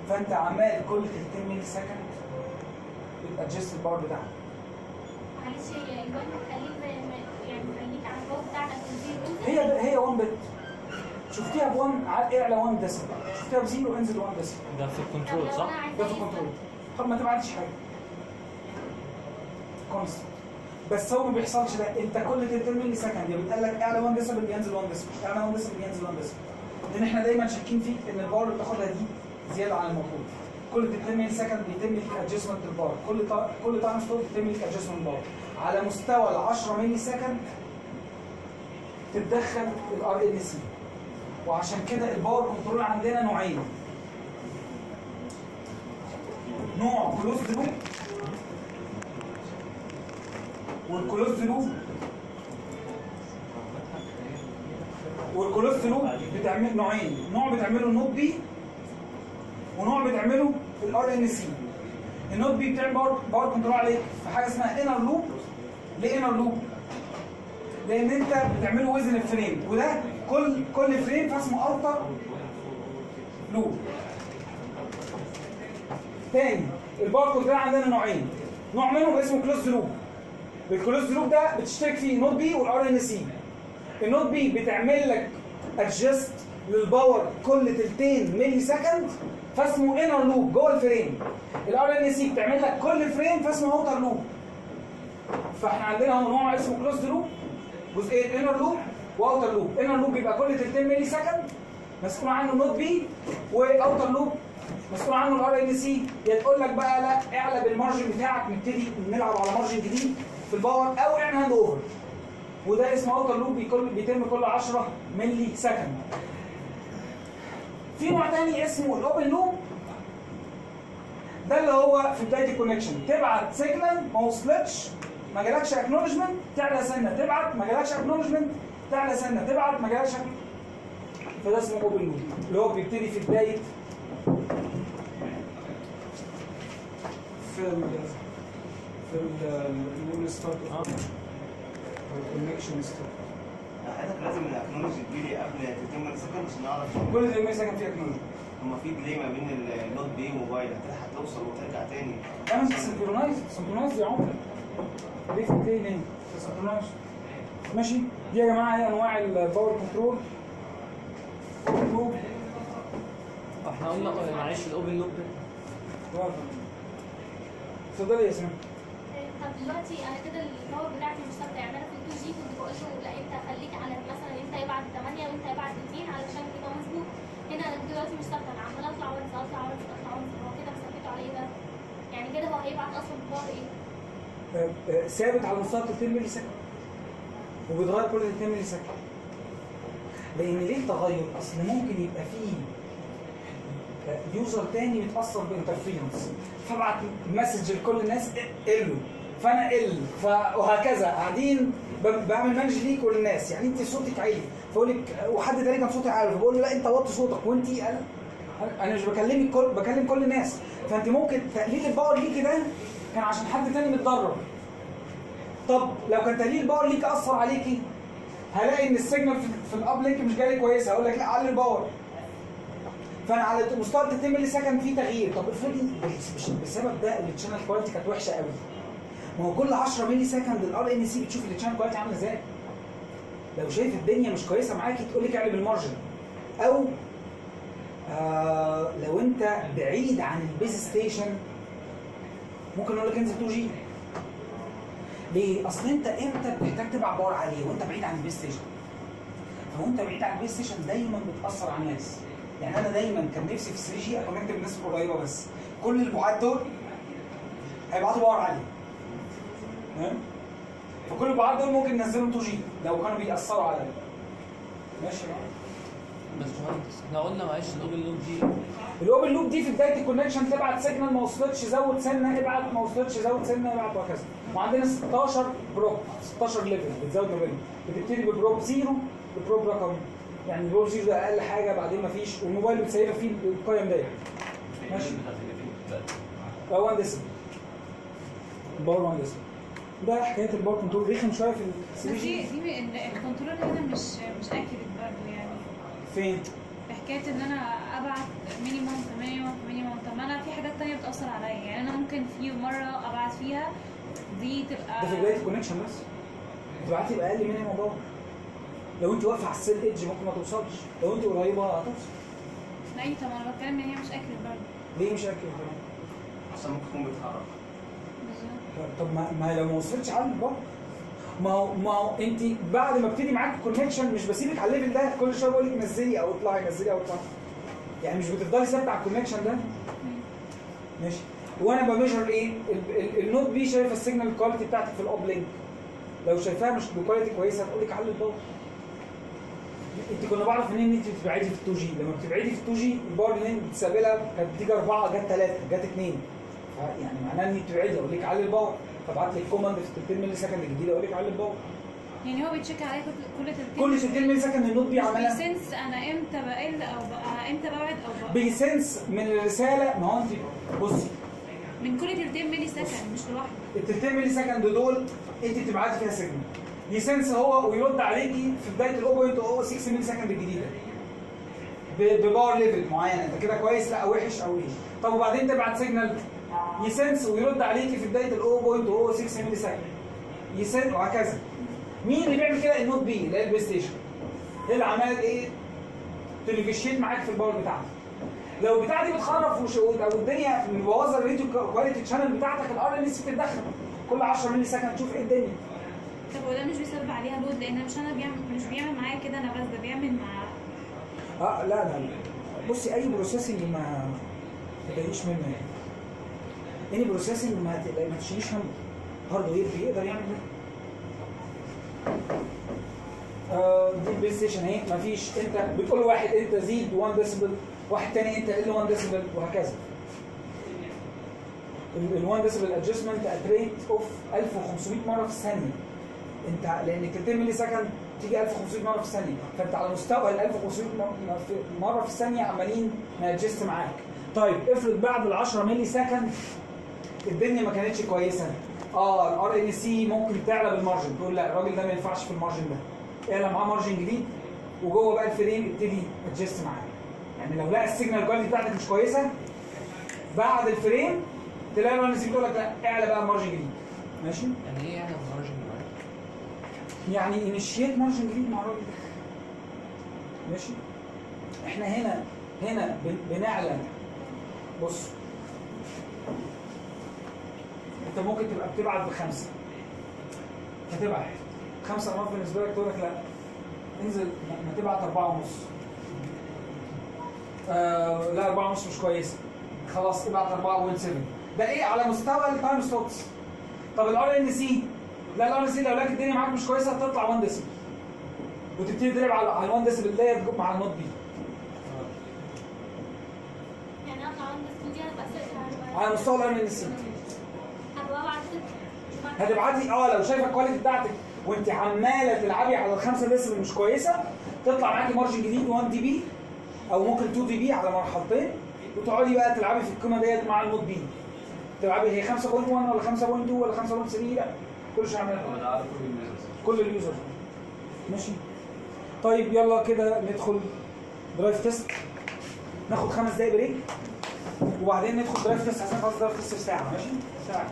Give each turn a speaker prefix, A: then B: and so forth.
A: فانت عمال كل 30 ملي سكند بتادجست الباور بتاعك
B: معلش هي الوان خليك ما- ما- يعني خليك على الجو بتاعتك وزيرو
A: هي هي 1 بت شفتيها ب 1 اعلى 1 ديسبل شفتيها بزيرو انزل 1 ديسبل
C: ده في
B: طب
C: الكنترول
B: لو
C: صح؟
B: انا عايزه
A: ده في الكنترول طب ما تبعتش حاجه كونستنت بس هو ما بيحصلش ده انت كل 30 ملي سكند يا بيتقال لك اعلى 1 ديسبل بينزل 1 ديسبل اعلى 1 ديسبل بينزل 1 ديسبل لان احنا دايما شاكين فيك ان الباور اللي بتاخدها دي زياده عن المفروض كل 30 ملي سكند بيتم لك ادجستمنت الباور كل تا... كل تايم ستوب بيتم لك ادجستمنت الباور على مستوى ال 10 ملي سكند تتدخل الار ان سي وعشان كده الباور كنترول عندنا نوعين نوع كلوزد لوب والكلوزد لوب والكلوزد لوب بتعمل نوعين نوع بتعمله النوت بي ونوع بتعمله الار ان سي النوت بي بتعمل باور باور كنترول عليك في حاجه اسمها انر لوب ليه انر لوب؟ لان انت بتعمله وزن الفريم وده كل كل فريم فاسمه اوتر لوب تاني الباور كنترول عندنا نوعين نوع منهم اسمه كلوز لوب الكلوز لوب ده بتشترك فيه النوت بي والار ان سي النوت بي بتعمل لك ادجست للباور كل تلتين ملي سكند فاسمه انر لوب جوه الفريم الار ان سي بتعمل لك كل فريم فاسمه اوتر لوب فاحنا عندنا هو نوع اسمه كلوز لوب جزئين انر لوب واوتر لوب انر لوب بيبقى كل تلتين ملي سكند مسؤول عنه نوت بي واوتر لوب مسؤول عنه الار ان سي يا تقول لك بقى لا اعلى بالمارجن بتاعك نبتدي نلعب على مارجن جديد في الباور او اعمل هاند اوفر وده اسمه اوتر لوب بيكل بيتم كل 10 ملي سكند في نوع تاني اسمه الاوبن لوب ده اللي هو في بدايه الكونكشن تبعت سيجنال ما وصلتش ما جالكش اكنولجمنت تعلى سنه تبعت ما جالكش اكنولجمنت تعلى سنه تبعت ما جالكش فده اسمه اوبن لوب اللي هو بيبتدي في بدايه في ال في ال الستارت الكونكشن ستارت
D: حضرتك لازم الاكنولوجي تجيلي قبل 30 ملي سكند عشان نعرف
A: كل ده ما ساكن فيه اكنولجمنت
D: هما في ديلي ما بين النوت بي وموبايل هتلحق توصل وترجع تاني
A: انا سنكرونايز سنكرونايز يا عمر ليه في ليه ليه سنكرونايز ماشي دي يا جماعه هي انواع الباور كنترول لوب
C: احنا قلنا معلش الاوبن لوب
A: اتفضلي يا ياسمين
B: طب دلوقتي انا كده الباور بتاعتي مش ثابته يعني انا في ال 2 جي كنت بقول له لا انت خليك على مثلا انت يبعت 8 وانت يبعت 2 علشان يبقى مظبوط هنا انا دلوقتي مش ثابته انا عمال اطلع وانزل اطلع وانزل اطلع وانزل هو كده مثبته على ايه ده؟ يعني كده هو هيبعت اصلا باور ايه؟
A: آه، آه، ثابت على مستوى 30 ملي سكند وبيتغير كل 30 ملي سكند لان ليه التغير؟ اصل ممكن يبقى فيه يوزر تاني متاثر بانترفيرنس فابعت مسج لكل الناس ال فانا ال ف... وهكذا قاعدين ب- بعمل مانج ليك وللناس يعني انت صوتك عالي فاقول لك وحد تاني كان صوتي عالي فبقول له لا انت وطي صوتك وانت قال انا مش بكلمك كل بكلم كل الناس فانت ممكن تقليل الباور ليكي ده كان عشان حد تاني متدرب طب لو كان تقليل الباور ليك اثر عليكي هلاقي ان السيجنال في, في الاب لينك مش جاي كويسه هقول لك لا علي الباور فانا على مستوى 30 ملي سكند في تغيير طب افرضي بس- مش بسبب ده التشانل كواليتي كانت وحشه قوي ما هو كل 10 ملي سكند الار ان سي بتشوف التشانل كواليتي عامله ازاي لو شايف الدنيا مش كويسه معاكي تقول لك اعلي بالمارجن او آه لو انت بعيد عن البيز ستيشن ممكن اقول لك انزل 2 جي ليه؟ اصل انت امتى بتحتاج تبع باور عاليه وانت بعيد عن البيز ستيشن فوانت بعيد عن البيز ستيشن دايما بتاثر على الناس يعني انا دايما كان نفسي في 3 جي اكونكت بالناس القريبه بس كل البعاد دول هيبعتوا باور عاليه تمام فكل البعاد دول ممكن ننزلهم 2 جي لو كانوا بيأثروا على ماشي معايا
C: بس مهندس احنا قلنا معلش الاوبن لوب دي
A: الاوبن لوب دي في بدايه الكونكشن تبعت سيجنال ما وصلتش زود سنه ابعت ما وصلتش زود سنه ابعت وهكذا وعندنا 16 بروب 16 ليفل بتزود ما بينهم بتبتدي ببروب زيرو ببروب رقم يعني بروب زيرو ده اقل حاجه بعدين ما فيش والموبايل بتسيبها فيه القيم ديت ماشي هو 1 ديسبل الباور 1 ديسبل ده حكايه الباور كنترول رخم شويه في
E: بس
A: ال 3
E: دي
A: جي
E: دي ال- الكنترول هنا مش مش اكيوريت برضه يعني
A: فين؟
E: في حكايه ان انا ابعت مينيموم في مينيموم في مينيموم طب ممكن في مره ابعت فيها دي تبقى
A: ده في بدايه الكونكشن بس تبعتي باقل من الموضوع لو انت واقفه على السيل ايدج ممكن ما توصلش لو انت قريبه هتوصل
E: لا طب انا بتكلم ان هي مش اكل برضه
A: ليه مش اكل
D: اصلا ممكن تكون بتتحرك
E: بالظبط
A: طب ما, ما لو ما وصلتش على البر ما هو ما هو انت بعد ما ابتدي معاك الكونكشن مش بسيبك على الليفل ده كل شويه بقول لك نزلي او اطلعي نزلي او اطلعي يعني مش بتفضلي ثابته على الكونكشن ده ماشي وانا بميجر ايه ال- ال- النوت بي شايفه السيجنال كواليتي بتاعتك في الاوب لينك لو شايفاها مش بكواليتي كويسه هتقول لك علي الباور انت كنا بعرف منين ان انت بتبعدي في 2 جي لما بتبعدي في 2 جي الباور اللي انت بتستقبلها كانت بتيجي 4 جت 3 جت 2 يعني معناه ان انت بتبعدي اقول لك علي الباور فابعت لك كوماند في 2 ملي سكند الجديده اقول لك علي الباور
E: يعني هو بيتشيك عليا كل كل تلتين
A: كل 2 ملي سكند النوت بي عملها
E: بيسنس انا امتى بقل او بقى امتى ببعد او بقى
A: بيسنس من الرساله ما هو انت بصي
E: من كل تلتين ملي سكند مش لوحده
A: التلتين ملي سكند دول انت بتبعتي فيها سيجنال يسنس هو ويرد عليكي في بدايه ال 0.06 ملي سكند الجديده ب- بباور ليفل معين انت كده كويس لا وحش او ايه طب وبعدين تبعت سيجنال يسنس ويرد عليكي في بدايه ال 0.06 ملي سكند يسنس وهكذا مين اللي بيعمل كده النوت بي اللي هي البلاي ستيشن هي اللي عماله ايه تنيجوشيت معاك في الباور بتاعتك لو البتاعه دي بتخرف وش... او الدنيا مبوظه الراديو كواليتي تشانل بتاعتك الار ان اس بتتدخل كل 10 ملي سكند تشوف ايه الدنيا
E: طب هو ده مش بيسبب عليها لود لان مش انا بيعمل مش بيعمل معايا كده انا بس ده بيعمل مع
A: اه لا لا لا بصي اي بروسيسنج ما ما تضايقيش منه يعني اني بروسيسنج ما تقلق- ما تشيليش هم هاردوير بيقدر يعمل ده آه دي البلاي ستيشن اهي ما فيش انت بتقول واحد انت زيد 1 ديسبل واحد تاني انت قل 1 ديسبل وهكذا ال 1 ديسبل ادجستمنت ات ريت اوف 1500 مره في الثانيه انت لان التلتين ملي سكند تيجي 1500 مره في الثانيه فانت على مستوى ال 1500 مر- في- مره في الثانيه عمالين نادجست معاك طيب افرض بعد ال 10 ملي سكند الدنيا ما كانتش كويسه اه الار ان سي ممكن تعلى بالمارجن تقول لا الراجل ده ما ينفعش في المارجن ده اعلى معاه مارجن جديد وجوه بقى الفريم ابتدي ادجست معاه يعني لو لقى السيجنال كواليتي بتاعتك مش كويسه بعد الفريم تلاقي الار ان سي بتقول لك لا اعلى بقى مارجن جديد ماشي
C: يعني ايه يعني مارجن معاك؟
A: يعني انيشيت مارجن جديد مع الراجل ده ماشي احنا هنا هنا بن- بنعلن بص انت ممكن تبقى بتبعت بخمسه فتبعت خمسه مرات بالنسبه لك تقول لك لا انزل ما ما تبعت اربعه ونص آه لا اربعه ونص مش كويسه خلاص ابعت 4.7 ده ايه على مستوى التايم سلوتس طب الار ان سي لا الار ان سي لو لقيت الدنيا معاك مش كويسه هتطلع 1 ديسبل وتبتدي تلعب على على ال 1 ديسبل ديت مع النوت بي
B: يعني اطلع عند السعوديه هبقى ست
A: على مستوى الار ان سي
B: هبقى بعد ست
A: هتبعتي اه لو شايفه الكواليتي بتاعتك وانت عماله تلعبي على الخمسه ديسبل مش كويسه تطلع معاكي مارجن جديد 1 دي بي او ممكن 2 دي بي على مرحلتين وتقعدي بقى تلعبي في القيمه ديت مع النوت بي تلعبي هي 5.1 ولا 5.2 ولا 5.3 لا كل شيء عمال
D: هو ده على كل اليوزرز
A: كل اليوزر ماشي طيب يلا كده ندخل درايف تيست ناخد خمس دقايق بريك وبعدين ندخل درايف تيست عشان خلاص درايف تيست في ساعه ماشي ساعه